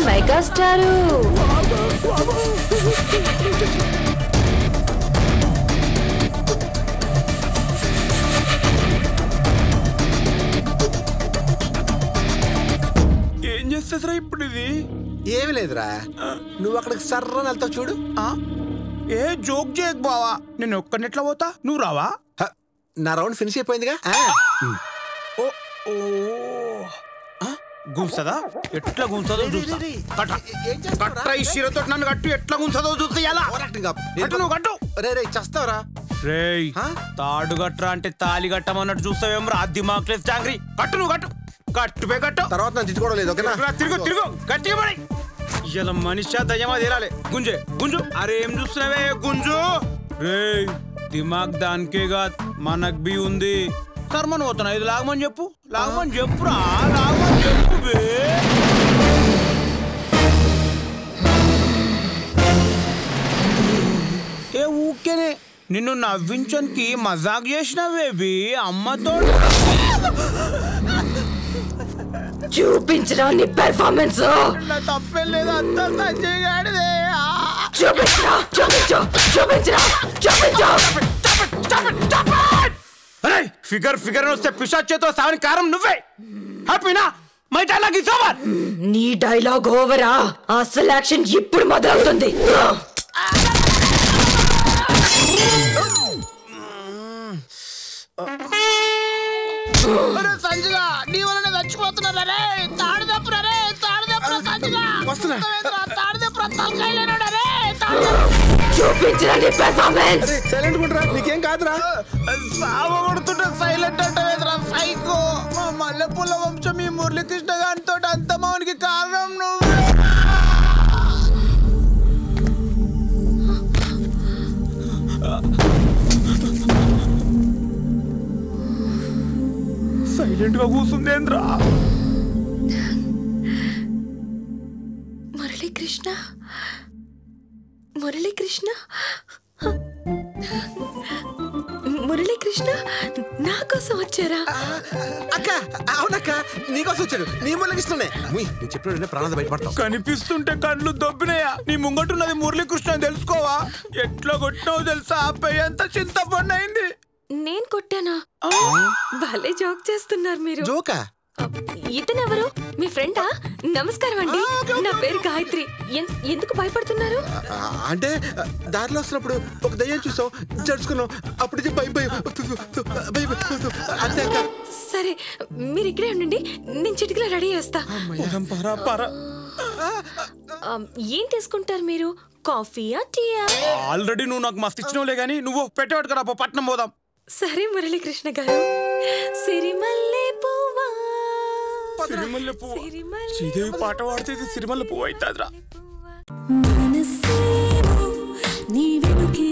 Megastar ఏం చేస్తుందిరా ఇప్పుడు ఇది ఏమి లేదురా నువ్వు అక్కడికి సర్రని వెళ్తావు చూడు ఆ? ఏ జోక్ చేయకు బావా నేను ఒక్కడినెట్లా పోతా నువ్వు రావా హ, నా రౌండ్ ఫినిష్ అయిపోయిందిగా ఆ, ఓ ఓ ఆ? గుంసదా ఎట్లా గుంసదో చూస్తా రే, రే, రే. కట్ట ఏం చేస్తావురా? కట్ట ఈ శిరతో నన్ను కట్టు ఎట్లా గుంసదో చూస్తా ఎలా ఓవర్ యాక్టింగ్ ఆపు. కట్టు నువ్వు కట్టు రే రే చస్తావరా రేయ్ ఆ? తాడు గట్రా అంటే తాలి కట్టమన్నట్టు చూస్తావేం రా దిమాక్ లేదు చాంగ్రీ కట్టు నువ్వు కట్టు కట్టుపే కట్టు తర్వాత నన్ను తిట్టుకోవడం లేదు ఓకేనా తిరుగు, తిరుగు తిరుగు గట్టిగా పడి ఇలా మనిషి దయ్యమా తీరాలి గుంజే గుంజు అరే ఏం చూస్తున్నావే గుంజు రే దిమాగ్ దానికేగా మనకు బి ఉంది కర్మను పోతున్నా ఇది లాగమని చెప్పు లాగమని చెప్పురా లాగమని చెప్పు బే ఏ ఊకేనే నిన్ను నవ్వించడానికి మజాక్ చేసిన బేబీ అమ్మతో చూపించరా నీ పెర్ఫార్మెన్స్ తప్పేం లేదు అంతా సంజయ్ గాడిదే ఆ! చూపించరా చూపించు చూపించరా చూపించు అరే ఫిగర్ ఫిగర్ అని వస్తే పిశాచ్ చేతో సావని కారం నువ్వే హ్యాపీనా మై డైలాగ్ ఇస్ ఓవర్ నీ డైలాగ్ ఓవరా అసలు యాక్షన్ ఇప్పుడు మొదలవుతుంది అరే సంజయ్ నీ వల్లనే చచ్చిపోతున్నారు అరే తాడు తప్పురా రే తాడు తప్పురా సంజయ్ వస్తున్నా. తాడు తప్పురా తలకాయలేనాడు అరే చూపించరా నీ పెర్ఫార్మెన్స్ సైలెంట్ గుంటరా నీకేం కాదురా సావ కొడుతుంటే సైలెంట్ అంటే సైకో మా మల్లెపూల వంశం ఈ మురళీకృష్ణ గారితో అంతమానికి కారణం నువ్వు సైలెంట్ గా కూర్చుందేంద్రా మురళీకృష్ణ మురళీకృష్ణ మురళీకృష్ణ నా కోసం వచ్చారా అక్క అవునక్క నీకోసం వచ్చాడు నీ మూలకి ఇష్టమే నేను చెప్పిన ప్రాణాలు బయటపడతావు కనిపిస్తుంటే కళ్ళు దొబ్బినాయా నీ ముంగటున్నది మురళీకృష్ణ అని తెలుసుకోవా ఎట్లా కొట్టినావు తెలుసా ఆ పెయ్యి అంతా చింతపండు అయింది నేను కొట్టానా భలే జోక్ చేస్తున్నారు మీరు జోకా ఇతనెవరు మీ ఫ్రెండా నమస్కారం అండి నా పేరు గాయత్రి ఎన్- ఎందుకు భయపడుతున్నారు ఆ, అంటే ఆ, దారిలో వస్తున్నప్పుడు ఒక దయ్యం చూసాం జడుచుకున్నాం అప్పుడు నుంచి భయం భయం భయం అంతే అక్క సరే మీరు ఇక్కడే ఉండండి నేను చిటికలో రెడీ చేస్తా పరా పరా ఆ, ఏం తీసుకుంటారు మీరు కాఫీయా టీయా ఆల్రెడీ నువ్వు నాకు మస్తు ఇచ్చినవులే కానీ నువ్వు పెట్టేవాడు కదా పో, పట్నం పోదాం సరే మురళీకృష్ణ గారు సిరిమల్లె పువ్వా సిరిమల్లె పువ్వు సిరిమల్లె శ్రీదేవి పాట పాడితే ఇది సిరిమల్లె పువ్వు అవుతుందిరా పువ్వా మనసేమో నీ వెనుకే